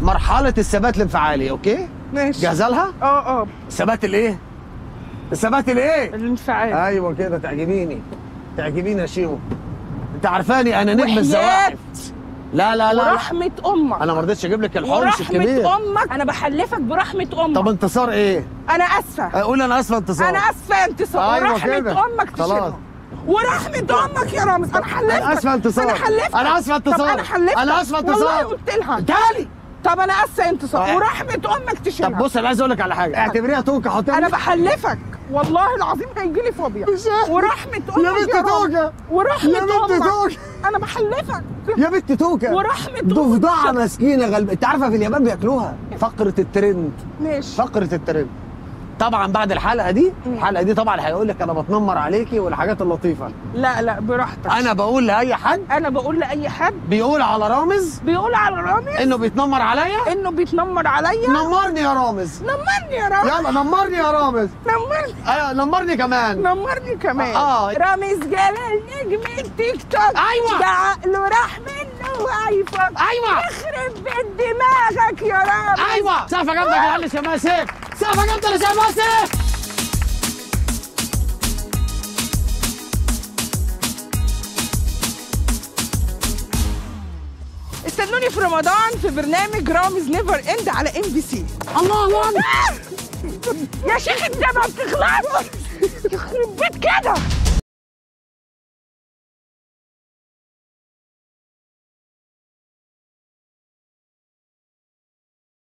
مرحله الثبات الانفعالي اوكي ماشي جاهزه لها اه اه ثبات الايه الثبات الايه الانفعال ايوه كده تعجبيني تعجبيني يا شيمو انت عارفاني انا نجم وحياة الزواحف لا لا لا, لا. ورحمة أمك انا ما رضيتش اجيب لك الحرش ورحمة الكبير أمك أنا بحلفك برحمة أمك طب انتصار ايه أنا آسفة اقول انا اسفه انتصار أنا آسفة يا انتصار أيوة ورحمة كده. أمك خلاص. تشيلها ورحمة أمك يا رامز أنا حلفتك انا اسفه انتصار أنا حلفتك انا اسفه طب انتصار أنا حلفتك انا اسفه والله انتصار قلت لها تالي طب أنا آسفة يا انتصار آه. ورحمة أمك تشيلها طب بص انا عايز اقول لك على حاجه اعتبريها توكه حطها انا بحلفك والله العظيم هيجي لي فوبيا مش- ورحمه امك يا بنت رب. توكة. ورحمه يا بنت امك توكة. انا بحلفك يا بنت توكه ورحمة أمك. ضفدعه مسكينه غلبة انت عارفه في اليابان بياكلوها فقره الترند ماشي فقره الترند طبعا بعد الحلقه دي الحلقه دي طبعا هيقول لك انا بتنمر عليكي والحاجات اللطيفه لا لا براحتك انا بقول لاي حد انا بقول لاي حد بيقول على رامز بيقول على رامز انه بيتنمر عليا انه بيتنمر عليا نمرني يا رامز نمرني يا رامز يلا نمرني يا رامز نمرني ايوه نمرني كمان نمرني كمان آه. رامز جلال نجم التيك توك أيوة. ده عقله راح منه وهيفك ايوه يخرب بيت دماغك يا رامز ايوه سقفه جامده يا جدعان لشماسك سقفه جامده لشماسك استنوني في رمضان في برنامج رامز نيفر اند على ام بي سي الله الله يا شيخ انت ما بتخلصش يخرب بيت كده